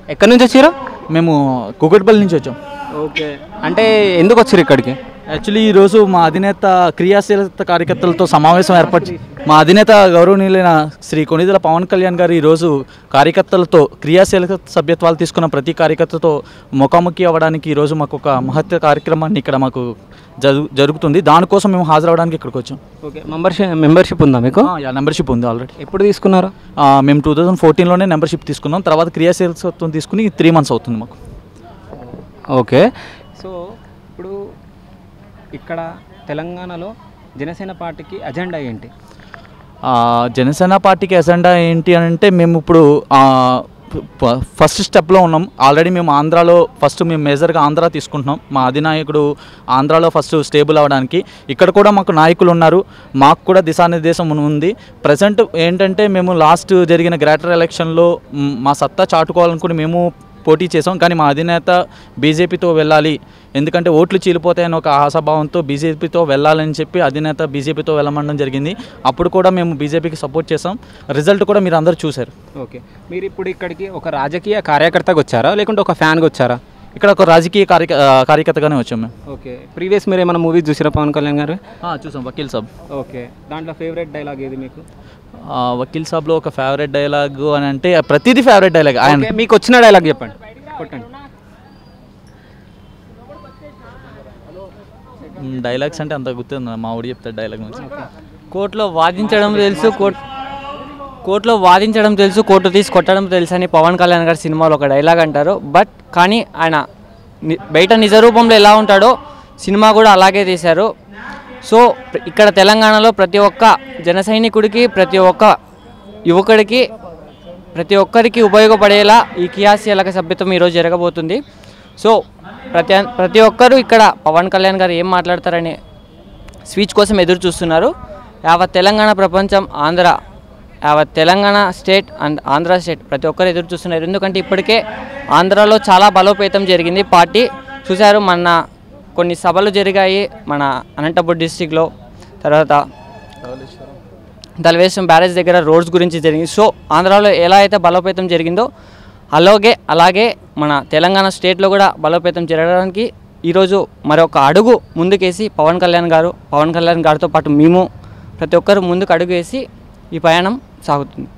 ఎక్కడి నుంచి వచ్చారు మేము కుకట్పల్లి నుంచి వచ్చాం ఓకే అంటే ఎందుకు వచ్చారు ఇక్కడికి యాక్చువల్లీ ఈరోజు మా అధినేత క్రియాశీలత కార్యకర్తలతో సమావేశం ఏర్పాటు మా అధినేత గౌరవనీయులైన శ్రీ కొనిదెల పవన్ కళ్యాణ్ గారు ఈరోజు కార్యకర్తలతో క్రియాశీలత సభ్యత్వాలు తీసుకున్న ప్రతి కార్యకర్తతో ముఖాముఖి అవ్వడానికి ఈరోజు మాకు ఒక మహత్వ కార్యక్రమాన్ని ఇక్కడ మాకు జరుగు జరుగుతుంది దానికోసం మేము హాజరవడానికి ఇక్కడికి వచ్చాం ఓకే మెంబర్షిప్ మెంబర్షిప్ ఉందా మీకు మెంబర్షిప్ ఉంది ఆల్రెడీ ఎప్పుడు తీసుకున్నారు మేము టూ థౌజండ్ ఫోర్టీన్లోనే మెంబర్షిప్ తీసుకున్నాం తర్వాత క్రియాశీలత్వం తీసుకుని త్రీ మంత్స్ అవుతుంది మాకు ఓకే సో ఇప్పుడు ఇక్కడ తెలంగాణలో జనసేన పార్టీకి అజెండా ఏంటి ఆ, జనసేన పార్టీకి ఎజెండా ఏంటి అని అంటే మేము ఇప్పుడు ఆ, ఫ- ఫస్ట్ స్టెప్లో ఉన్నాం ఆల్రెడీ మేము ఆంధ్రాలో ఫస్ట్ మేము మేజర్గా ఆంధ్ర తీసుకుంటున్నాం మా అధినాయకుడు ఆంధ్రాలో ఫస్ట్ స్టేబుల్ అవ్వడానికి ఇక్కడ కూడా మాకు నాయకులు ఉన్నారు మాకు కూడా దిశానిర్దేశం ఉంది ప్రజెంట్ ఏంటంటే మేము లాస్ట్ జరిగిన గ్రేటర్ ఎలక్షన్లో మ్, మా సత్తా చాటుకోవాలనుకుని మేము పోటీ చేసాం కానీ మా అధినేత బీజేపీతో వెళ్ళాలి ఎందుకంటే ఓట్లు చీలిపోతాయని ఒక ఆశాభావంతో బీజేపీతో వెళ్ళాలని చెప్పి అధినేత బీజేపీతో వెళ్ళమనడం జరిగింది అప్పుడు కూడా మేము బీజేపీకి సపోర్ట్ చేసాం రిజల్ట్ కూడా మీరు అందరూ చూశారు ఓకే మీరు ఇప్పుడు ఇక్కడికి ఒక రాజకీయ కార్యకర్తగా వచ్చారా లేకుంటే ఒక ఫ్యాన్గా వచ్చారా ఇక్కడ ఒక రాజకీయ కార్య ఆ, కార్యకర్తగానే వచ్చాం మేము ఓకే ప్రీవియస్ మీరు ఏమైనా మూవీస్ చూసారా పవన్ కళ్యాణ్ గారు ఆ, చూసాం వకీల్ సాబ్ ఓకే దాంట్లో ఫేవరెట్ డైలాగ్ ఏది మీకు ఆ, వకీల్ సాబ్లో ఒక ఫేవరెట్ డైలాగ్ అని అంటే ప్రతిదీ ఫేవరెట్ డైలాగ్ ఆయన ఓకే, మీకు వచ్చిన డైలాగ్ చెప్పండి కొట్టండి డైలాగ్స్ అంటే అంత గుర్తుంది మా ఊడి చెప్తాడు డైలాగ్ నుంచి కోర్టులో వాదించడం తెలుసు కోర్టు కోర్టులో వాదించడం తెలుసు కోర్టు తీసి కొట్టడం తెలుసు అని పవన్ కళ్యాణ్ గారి సినిమాలో ఒక డైలాగ్ అంటారు బట్ కానీ ఆయన ని- బయట నిజ రూపంలో ఎలా ఉంటాడో సినిమా కూడా అలాగే తీశారు సో ప్ర- ఇక్కడ తెలంగాణలో ప్రతి ఒక్క జన సైనికుడికి ప్రతి ఒక్క యువకుడికి ప్రతి ఒక్కరికి ఉపయోగపడేలా ఈ కియాసీలక సభ్యత్వం ఈరోజు జరగబోతుంది సో ప్రతి ప్రతి ఒక్కరూ ఇక్కడ పవన్ కళ్యాణ్ గారు ఏం మాట్లాడతారని స్పీచ్ కోసం ఎదురు చూస్తున్నారు యావత్ తెలంగాణ ప్రపంచం ఆంధ్ర యావత్ Telangana state and Andhra state ప్రతి ఒక్కరు ఎదురు చూస్తున్నారు ఎందుకంటే ఇప్పటికే ఆంధ్రాలో చాలా బలోపేతం జరిగింది పార్టీ చూశారు మన కొన్ని సభలు జరిగాయి మన అనంతపురం డిస్టిక్లో తర్వాత దల్వేశ్వరం బ్యారేజ్ దగ్గర రోడ్స్ గురించి జరిగింది సో ఆంధ్రాలో ఎలా అయితే బలోపేతం జరిగిందో అలాగే అలాగే మన తెలంగాణ స్టేట్లో కూడా బలోపేతం జరగడానికి ఈరోజు మరొక అడుగు ముందుకేసి పవన్ కళ్యాణ్ గారు పవన్ కళ్యాణ్ గారితో పాటు మేము ప్రతి ఒక్కరు ముందుకు అడుగు వేసి ఈ ప్రయాణం సాగుతుంది